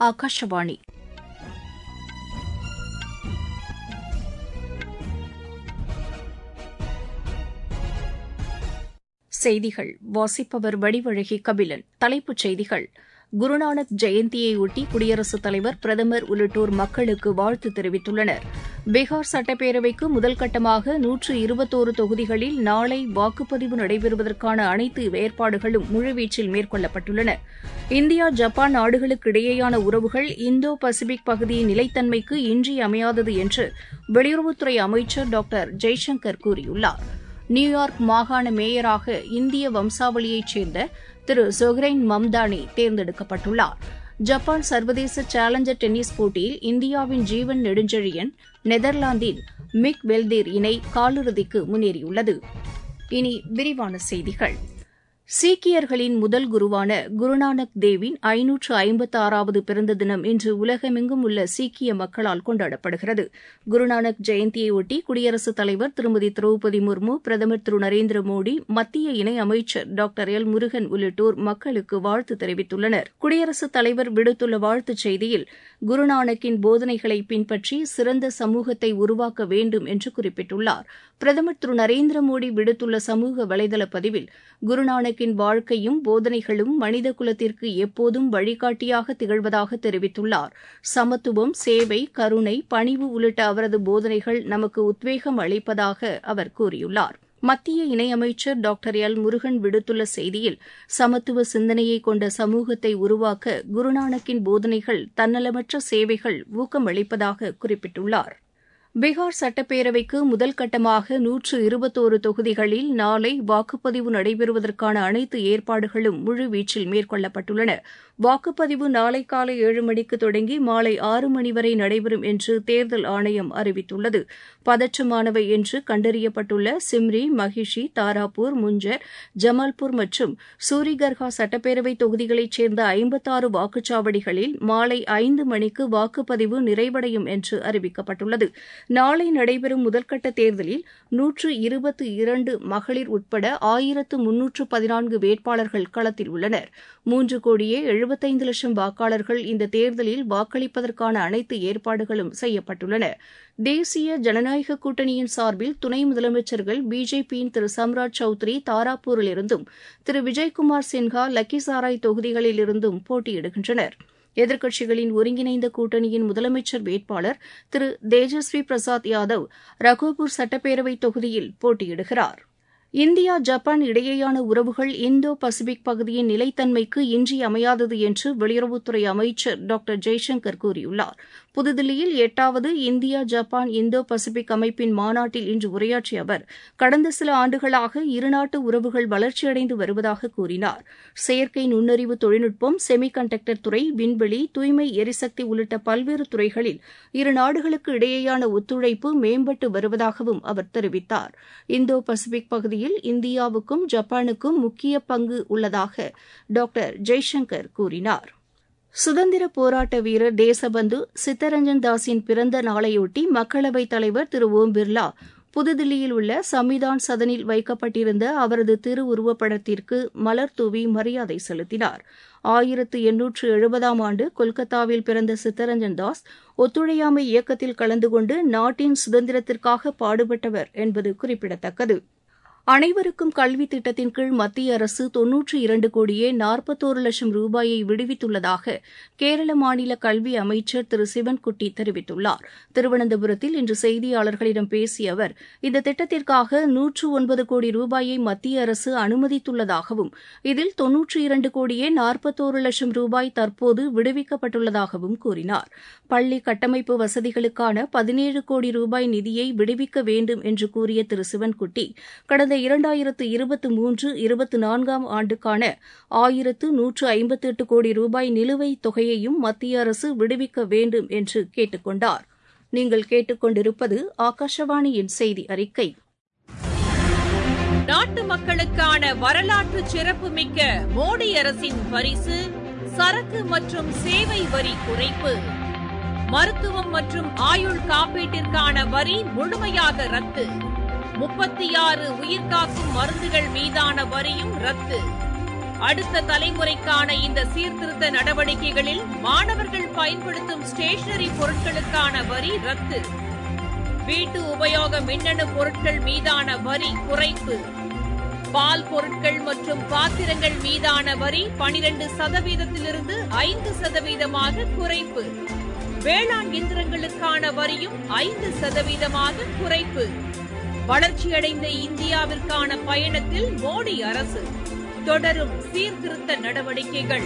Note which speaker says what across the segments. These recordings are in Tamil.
Speaker 1: ஆகாஷவாணி செய்திகள் வாசிப்பவர் வடிவழகி கபிலன் தலைப்புச் செய்திகள் குருநானக் ஜெயந்தியையொட்டி குடியரசுத் தலைவர் பிரதமர் உள்ளிட்டோர் மக்களுக்கு வாழ்த்து தெரிவித்துள்ளனர் பீகார் சட்டப்பேரவைக்கு முதல் கட்டமாக நூற்று இருபத்தோரு தொகுதிகளில் நாளை வாக்குப்பதிவு நடைபெறுவதற்கான அனைத்து ஏற்பாடுகளும் முழுவீச்சில் மேற்கொள்ளப்பட்டுள்ளன இந்தியா ஜப்பான் நாடுகளுக்கு இடையேயான உறவுகள் இந்தோ பசிபிக் பகுதியின் நிலைத்தன்மைக்கு இன்றியமையாதது என்று வெளியுறவுத்துறை அமைச்சர் டாக்டர் ஜெய்சங்கர் கூறியுள்ளார் நியூயார்க் மாகாண மேயராக இந்திய வம்சாவளியைச் சேர்ந்த திரு சொஹ்ரைன் மம்தானி தேர்ந்தெடுக்கப்பட்டுள்ளார் ஜப்பான் சர்வதேச சேலஞ்சர் டென்னிஸ் போட்டியில் இந்தியாவின் ஜீவன் நெடுஞ்செழியன் நெதர்லாந்தின் மிக் வெல்தேர் இணை காலிறுதிக்கு முன்னேறியுள்ளது இனி விரிவான செய்திகள் சீக்கியர்களின் முதல் குருவான குருநானக் தேவின் ஐநூற்று ஐம்பத்தாறாவது பிறந்த தினம் இன்று உலகமெங்கும் உள்ள சீக்கிய மக்களால் கொண்டாடப்படுகிறது குருநானக் ஜெயந்தியையொட்டி குடியரசுத் தலைவர் திருமதி திரௌபதி முர்மு பிரதமர் திரு நரேந்திர மோடி மத்திய இணை அமைச்சர் டாக்டர் எல் முருகன் உள்ளிட்டோர் மக்களுக்கு வாழ்த்து தெரிவித்துள்ளனர் குடியரசுத் தலைவர் விடுத்துள்ள வாழ்த்துச் செய்தியில் குருநானக்கின் போதனைகளை பின்பற்றி சிறந்த சமூகத்தை உருவாக்க வேண்டும் என்று குறிப்பிட்டுள்ளார் பிரதமர் திரு நரேந்திர மோடி விடுத்துள்ள சமூக வலைதள பதிவில் குருநானக்கின் வாழ்க்கையும் போதனைகளும் மனித குலத்திற்கு எப்போதும் வழிகாட்டியாக திகழ்வதாக தெரிவித்துள்ளார் சமத்துவம் சேவை கருணை பணிவு உள்ளிட்ட அவரது போதனைகள் நமக்கு உத்வேகம் அளிப்பதாக அவர் கூறியுள்ளார் மத்திய இணையமைச்சர் டாக்டர் எல் முருகன் விடுத்துள்ள செய்தியில் சமத்துவ சிந்தனையை கொண்ட சமூகத்தை உருவாக்க குருநானக்கின் போதனைகள் தன்னலமற்ற சேவைகள் ஊக்கமளிப்பதாக குறிப்பிட்டுள்ளார் பீகார் சட்டப்பேரவைக்கு முதல் கட்டமாக நூற்று இருபத்தோரு தொகுதிகளில் நாளை வாக்குப்பதிவு நடைபெறுவதற்கான அனைத்து ஏற்பாடுகளும் முழுவீச்சில் மேற்கொள்ளப்பட்டுள்ளன வாக்குப்பதிவு நாளை காலை ஏழு மணிக்கு தொடங்கி மாலை ஆறு மணி வரை நடைபெறும் என்று தேர்தல் ஆணையம் அறிவித்துள்ளது பதற்றமானவை என்று கண்டறியப்பட்டுள்ள சிம்ரி மகிஷி தாராப்பூர் முஞ்சர் ஜமால்பூர் மற்றும் சூரிகர்ஹா சட்டப்பேரவை தொகுதிகளைச் சேர்ந்த ஐம்பத்தாறு வாக்குச்சாவடிகளில் மாலை ஐந்து மணிக்கு வாக்குப்பதிவு நிறைவடையும் என்று அறிவிக்கப்பட்டுள்ளது நாளை நடைபெறும் முதற்கட்ட தேர்தலில் நூற்று இருபத்தி இரண்டு மகளிர் உட்பட ஆயிரத்து முன்னூற்று பதினான்கு வேட்பாளர்கள் களத்தில் உள்ளனர் மூன்று கோடியே எழுபத்தைந்து லட்சம் வாக்காளர்கள் இந்த தேர்தலில் வாக்களிப்பதற்கான அனைத்து ஏற்பாடுகளும் செய்யப்பட்டுள்ளன தேசிய ஜனநாயக கூட்டணியின் சார்பில் துணை முதலமைச்சர்கள் பிஜேபியின் திரு சம்ராஜ் சௌத்ரி தாராப்பூரிலிருந்தும் திரு விஜய்குமார் சின்ஹா லக்கிசாராய் தொகுதிகளிலிருந்தும் போட்டியிடுகின்றனர் எதிர்க்கட்சிகளின் ஒருங்கிணைந்த கூட்டணியின் முதலமைச்சர் வேட்பாளர் திரு தேஜஸ்வி பிரசாத் யாதவ் ரகோபூர் சட்டப்பேரவை தொகுதியில் போட்டியிடுகிறார் இந்தியா ஜப்பான் இடையேயான உறவுகள் இந்தோ பசிபிக் பகுதியின் நிலைத்தன்மைக்கு இன்றியமையாதது என்று வெளியுறவுத்துறை அமைச்சர் டாக்டர் ஜெய்சங்கர் கூறியுள்ளார் புதுதில்லியில் எட்டாவது இந்தியா ஜப்பான் இந்தோ பசிபிக் அமைப்பின் மாநாட்டில் இன்று உரையாற்றிய அவர் கடந்த சில ஆண்டுகளாக இருநாட்டு உறவுகள் வளர்ச்சியடைந்து வருவதாக கூறினார் செயற்கை நுண்ணறிவு தொழில்நுட்பம் செமி கண்டக்டர் துறை விண்வெளி தூய்மை எரிசக்தி உள்ளிட்ட பல்வேறு துறைகளில் இரு நாடுகளுக்கு இடையேயான ஒத்துழைப்பு மேம்பட்டு வருவதாகவும் அவர் தெரிவித்தார் இந்தோ பசிபிக் பகுதியில் பகுதியில் இந்தியாவுக்கும் ஜப்பானுக்கும் முக்கிய பங்கு உள்ளதாக டாக்டர் ஜெய்சங்கர் கூறினார் சுதந்திர போராட்ட வீரர் தேசபந்து சித்தரஞ்சன் தாஸின் பிறந்த நாளையொட்டி மக்களவைத் தலைவர் திரு ஓம் பிர்லா புதுதில்லியில் உள்ள சம்விதான் சதனில் வைக்கப்பட்டிருந்த அவரது திருவுருவப்படத்திற்கு மலர் தூவி மரியாதை செலுத்தினார் ஆயிரத்து எண்ணூற்று எழுபதாம் ஆண்டு கொல்கத்தாவில் பிறந்த சித்தரஞ்சன் தாஸ் ஒத்துழையாமை இயக்கத்தில் கலந்து கொண்டு நாட்டின் சுதந்திரத்திற்காக பாடுபட்டவர் என்பது குறிப்பிடத்தக்கது அனைவருக்கும் கல்வி திட்டத்தின் கீழ் மத்திய அரசு தொன்னூற்று இரண்டு கோடியே நாற்பத்தோரு லட்சம் ரூபாயை விடுவித்துள்ளதாக கேரள மாநில கல்வி அமைச்சர் திரு சிவன்குட்டி தெரிவித்துள்ளார் திருவனந்தபுரத்தில் இன்று செய்தியாளர்களிடம் பேசிய அவர் இந்த திட்டத்திற்காக நூற்று ஒன்பது கோடி ரூபாயை மத்திய அரசு அனுமதித்துள்ளதாகவும் இதில் தொன்னூற்று இரண்டு கோடியே நாற்பத்தோரு லட்சம் ரூபாய் தற்போது விடுவிக்கப்பட்டுள்ளதாகவும் கூறினார் பள்ளி கட்டமைப்பு வசதிகளுக்கான பதினேழு கோடி ரூபாய் நிதியை விடுவிக்க வேண்டும் என்று கூறிய திரு சிவன்குட்டி கடந்த இரண்டாயிரத்து இருபத்தி மூன்று இருபத்தி நான்காம் ஆண்டுக்கான ஆயிரத்து நூற்று ஐம்பத்தி எட்டு கோடி ரூபாய் நிலுவைத் தொகையையும் மத்திய அரசு விடுவிக்க வேண்டும் என்று கேட்டுக் கொண்டார் நீங்கள் கேட்டுக்கொண்டிருப்பது ஆகாஷவாணியின் செய்தி அறிக்கை
Speaker 2: நாட்டு மக்களுக்கான வரலாற்று சிறப்புமிக்க மோடி அரசின் பரிசு சரக்கு மற்றும் சேவை வரி குறைப்பு மருத்துவம் மற்றும் ஆயுள் காப்பீட்டிற்கான வரி முழுமையாக ரத்து முப்பத்தி ஆறு உயிர்காக்கும் மருந்துகள் மீதான வரியும் ரத்து அடுத்த தலைமுறைக்கான இந்த சீர்திருத்த நடவடிக்கைகளில் மாணவர்கள் பயன்படுத்தும் ஸ்டேஷனரி பொருட்களுக்கான வரி ரத்து வீட்டு உபயோக மின்னணு பொருட்கள் மீதான வரி குறைப்பு பால் பொருட்கள் மற்றும் பாத்திரங்கள் மீதான வரி பனிரெண்டு சதவீதத்திலிருந்து ஐந்து சதவீதமாக குறைப்பு வேளாண் இயந்திரங்களுக்கான வரியும் ஐந்து சதவீதமாக குறைப்பு வளர்ச்சியடைந்த இந்தியாவிற்கான பயணத்தில் மோடி அரசு தொடரும் சீர்திருத்த நடவடிக்கைகள்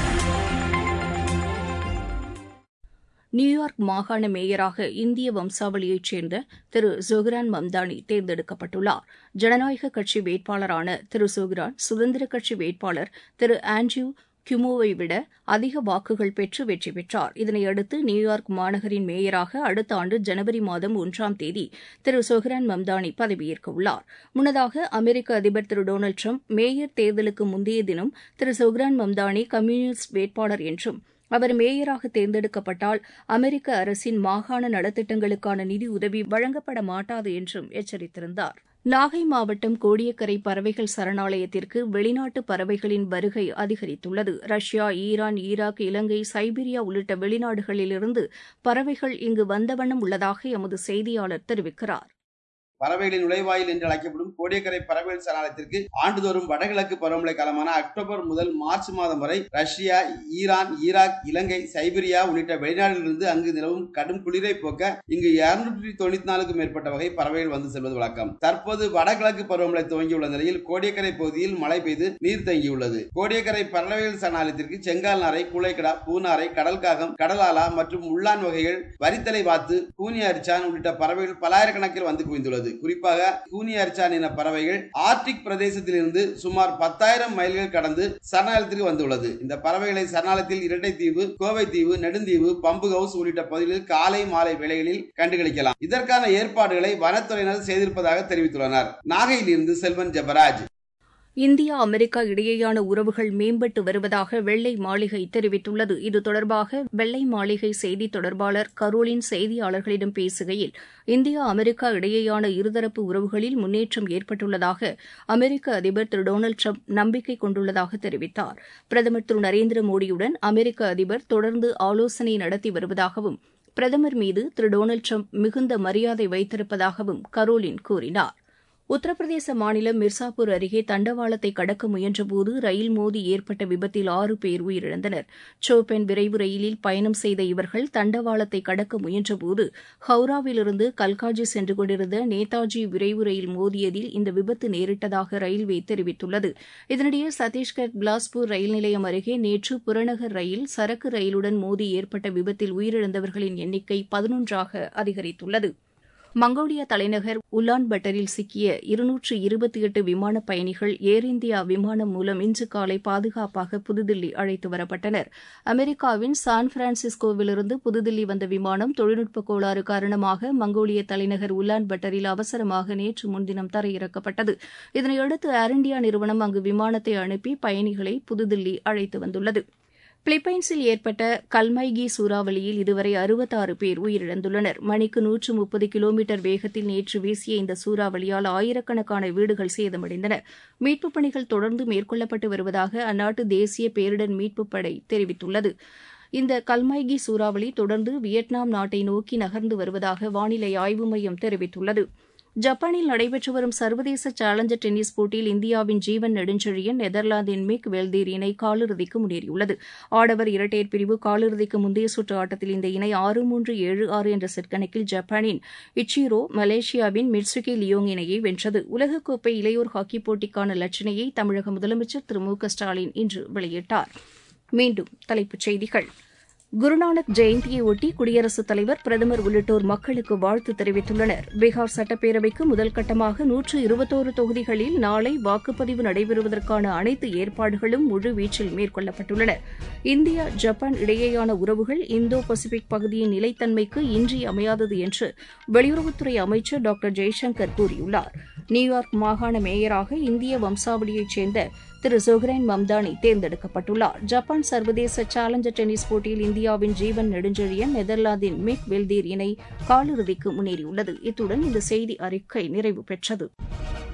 Speaker 1: நியூயார்க் மாகாண மேயராக இந்திய வம்சாவளியைச் சேர்ந்த திரு ஜொஹ்ரான் மம்தானி தேர்ந்தெடுக்கப்பட்டுள்ளார் ஜனநாயக கட்சி வேட்பாளரான திரு ஜொஹ்ரான் சுதந்திர கட்சி வேட்பாளர் திரு ஆண்ட்ரியூ கியூமோவை விட அதிக வாக்குகள் பெற்று வெற்றி பெற்றார் இதனையடுத்து நியூயார்க் மாநகரின் மேயராக அடுத்த ஆண்டு ஜனவரி மாதம் ஒன்றாம் தேதி திரு சொஹ்ரான் மம்தானி பதவியேற்க உள்ளார் முன்னதாக அமெரிக்க அதிபர் திரு டொனால்டு ட்ரம்ப் மேயர் தேர்தலுக்கு முந்தைய தினம் திரு சொஹ்ரான் மம்தானி கம்யூனிஸ்ட் வேட்பாளர் என்றும் அவர் மேயராக தேர்ந்தெடுக்கப்பட்டால் அமெரிக்க அரசின் மாகாண நலத்திட்டங்களுக்கான நிதி உதவி வழங்கப்பட மாட்டாது என்றும் எச்சரித்திருந்தார் நாகை மாவட்டம் கோடியக்கரை பறவைகள் சரணாலயத்திற்கு வெளிநாட்டு பறவைகளின் வருகை அதிகரித்துள்ளது Russia Iran Iraq Ilangai Siberia உள்ளிட்ட வெளிநாடுகளிலிருந்து பறவைகள் இங்கு வந்த வண்ணம் உள்ளதாக எமது செய்தியாளர் தெரிவிக்கிறார்
Speaker 3: பறவைகளின் நுழைவாயில் என்று அழைக்கப்படும் கோடியக்கரை பறவைகள் சரணாலயத்திற்கு ஆண்டுதோறும் வடகிழக்கு பருவமழை காலமான அக்டோபர் முதல் மார்ச் மாதம் வரை Russia Iran Iraq Ilangai Siberia உள்ளிட்ட வெளிநாடுகளிலிருந்து அங்கு நிலவும் கடும் குளிரை போக்க இங்கு இருநூற்றி தொண்ணூத்தி நாலுக்கும் மேற்பட்ட வகை பறவைகள் வந்து செல்வது வழக்கம் தற்போது வடகிழக்கு பருவமழை துவங்கியுள்ள நிலையில் கோடியக்கரை பகுதியில் மழை பெய்து நீர் தங்கியுள்ளது கோடியக்கரை பறவைகள் சரணாலயத்திற்கு செங்கால் நாரை கூளைக்கடா பூநாரை கடல்காகம் கடலாலா மற்றும் உள்ளான் வகைகள் வரித்தலை வாத்து கூனி அரிச்சான் உள்ளிட்ட பறவைகள் பல்லாயிரக்கணக்கில் வந்து குவிந்துள்ளது குறிப்பாக கூனி அரிச்சான் என பறவைகள் ஆர்டிக் பிரதேசத்திலிருந்து சுமார் பத்தாயிரம் மைல்கள் கடந்து சரணாலயத்திற்கு வந்துள்ளது இந்த பறவைகளை சரணாலயத்தில் இரட்டை தீவு கோவை தீவு நெடுந்தீவு பம்பு ஹவுஸ் உள்ளிட்ட பகுதிகளில் காலை மாலை வேளைகளில் கண்டுகளிக்கலாம் இதற்கான ஏற்பாடுகளை வனத்துறையினர் செய்திருப்பதாக தெரிவித்துள்ளனர் நாகையிலிருந்து செல்வன் ஜெபராஜ்
Speaker 1: இந்தியா அமெரிக்கா இடையேயான உறவுகள் மேம்பட்டு வருவதாக வெள்ளை மாளிகை தெரிவித்துள்ளது இது தொடர்பாக வெள்ளை மாளிகை செய்தி தொடர்பாளர் கரோலின் செய்தியாளர்களிடம் பேசுகையில் இந்தியா அமெரிக்கா இடையேயான இருதரப்பு உறவுகளில் முன்னேற்றம் ஏற்பட்டுள்ளதாக அமெரிக்க அதிபர் திரு டொனால்டு ட்ரம்ப் நம்பிக்கை கொண்டுள்ளதாக தெரிவித்தார் பிரதமர் திரு நரேந்திர மோடியுடன் அமெரிக்க அதிபர் தொடர்ந்து ஆலோசனை நடத்தி வருவதாகவும் பிரதமர் மீது திரு டொனால்டு ட்ரம்ப் மிகுந்த மரியாதை வைத்திருப்பதாகவும் கரோலின் கூறினார் உத்தரப்பிரதேச மாநிலம் மிர்சாப்பூர் அருகே தண்டவாளத்தை கடக்க முயன்றபோது ரயில் மோதி ஏற்பட்ட விபத்தில் ஆறு பேர் உயிரிழந்தனர் சோபென் விரைவு ரயிலில் பயணம் செய்த இவர்கள் தண்டவாளத்தை கடக்க முயன்றபோது ஹவுராவிலிருந்து கல்காஜி சென்று கொண்டிருந்த நேதாஜி விரைவு ரயில் மோதியதில் இந்த விபத்து நேரிட்டதாக ரயில்வே தெரிவித்துள்ளது இதனிடையே சத்தீஸ்கர் பிலாஸ்பூர் ரயில் நிலையம் அருகே நேற்று புறநகர் ரயில் சரக்கு ரயிலுடன் மோதி ஏற்பட்ட விபத்தில் உயிரிழந்தவர்களின் எண்ணிக்கை பதினொன்றாக அதிகரித்துள்ளது மங்கோலியா தலைநகர் உலான் பட்டரில் சிக்கிய இருநூற்று இருபத்தி எட்டு விமான பயணிகள் ஏர் இந்தியா விமானம் மூலம் இன்று காலை பாதுகாப்பாக புதுதில்லி அழைத்து வரப்பட்டனர் அமெரிக்காவின் சான் பிரான்சிஸ்கோவிலிருந்து புதுதில்லி வந்த விமானம் தொழில்நுட்ப கோளாறு காரணமாக மங்கோலிய தலைநகர் உலான் பட்டரில் அவசரமாக நேற்று முன்தினம் தரையிறக்கப்பட்டது இதனையடுத்து ஏர் இண்டியா நிறுவனம் அங்கு விமானத்தை அனுப்பி பயணிகளை புதுதில்லி அழைத்து வந்துள்ளது பிலிப்பைன்ஸில் ஏற்பட்ட கல்மைகி சூறாவளியில் இதுவரை அறுபத்தாறு பேர் உயிரிழந்துள்ளனர் மணிக்கு நூற்று முப்பது கிலோமீட்டர் வேகத்தில் நேற்று வீசிய இந்த சூறாவளியால் ஆயிரக்கணக்கான வீடுகள் சேதமடைந்தன மீட்புப் பணிகள் தொடர்ந்து மேற்கொள்ளப்பட்டு வருவதாக அந்நாட்டு தேசிய பேரிடர் மீட்புப் படை தெரிவித்துள்ளது இந்த கல்மைகி சூறாவளி தொடர்ந்து வியட்நாம் நாட்டை நோக்கி நகர்ந்து வருவதாக வானிலை ஆய்வு மையம் தெரிவித்துள்ளது ஜப்பானில் நடைபெற்று வரும் சர்வதேச சேலஞ்சர் டென்னிஸ் போட்டியில் இந்தியாவின் ஜீவன் நெடுஞ்செழியன் நெதர்லாந்தின் மிக் வெல்தீர் இணை காலிறுதிக்கு முன்னேறியுள்ளது ஆடவர் இரட்டையர் பிரிவு காலிறுதிக்கு முந்தைய சுற்று ஆட்டத்தில் இந்த இணை ஆறு மூன்று ஏழு ஆறு என்ற செட் கணக்கில் ஜப்பானின் இச்சிரோ மலேசியாவின் மிட்சுகி லியோங் இணையை வென்றது உலகக்கோப்பை இளையோர் ஹாக்கிப் போட்டிக்கான லட்சணையை தமிழக முதலமைச்சர் திரு மு க ஸ்டாலின் இன்று வெளியிட்டார் மீண்டும் தலைப்புச் செய்திகள் குருநானக் ஜெயந்தியை ஒட்டி குடியரசுத் தலைவர் பிரதமர் உள்ளிட்டோர் மக்களுக்கு வாழ்த்து தெரிவித்துள்ளனர் பீகார் சட்டப்பேரவைக்கு முதல் கட்டமாக நூற்று இருபத்தோரு தொகுதிகளில் நாளை வாக்குப்பதிவு நடைபெறுவதற்கான அனைத்து ஏற்பாடுகளும் முழுவீச்சில் மேற்கொள்ளப்பட்டுள்ளன இந்தியா ஜப்பான் இடையேயான உறவுகள் இந்தோ பசிபிக் பகுதியின் நிலைத்தன்மைக்கு இன்றியமையாதது என்று வெளியுறவுத்துறை அமைச்சர் டாக்டர் ஜெய்சங்கர் கூறியுள்ளார் நியூயார்க் மாகாண மேயராக இந்திய வம்சாவளியைச் சேர்ந்த திரு சொஹ்ரைன் மம்தானி தேர்ந்தெடுக்கப்பட்டுள்ளார் ஜப்பான் சர்வதேச சேலஞ்சர் டென்னிஸ் போட்டியில் இந்தியாவின் ஜீவன் நெடுஞ்செழியன் நெதர்லாந்தின் மிக் வெல்தீர் இணை காலிறுதிக்கு முன்னேறியுள்ளது இத்துடன் இந்த செய்தி அறிக்கை நிறைவு பெற்றது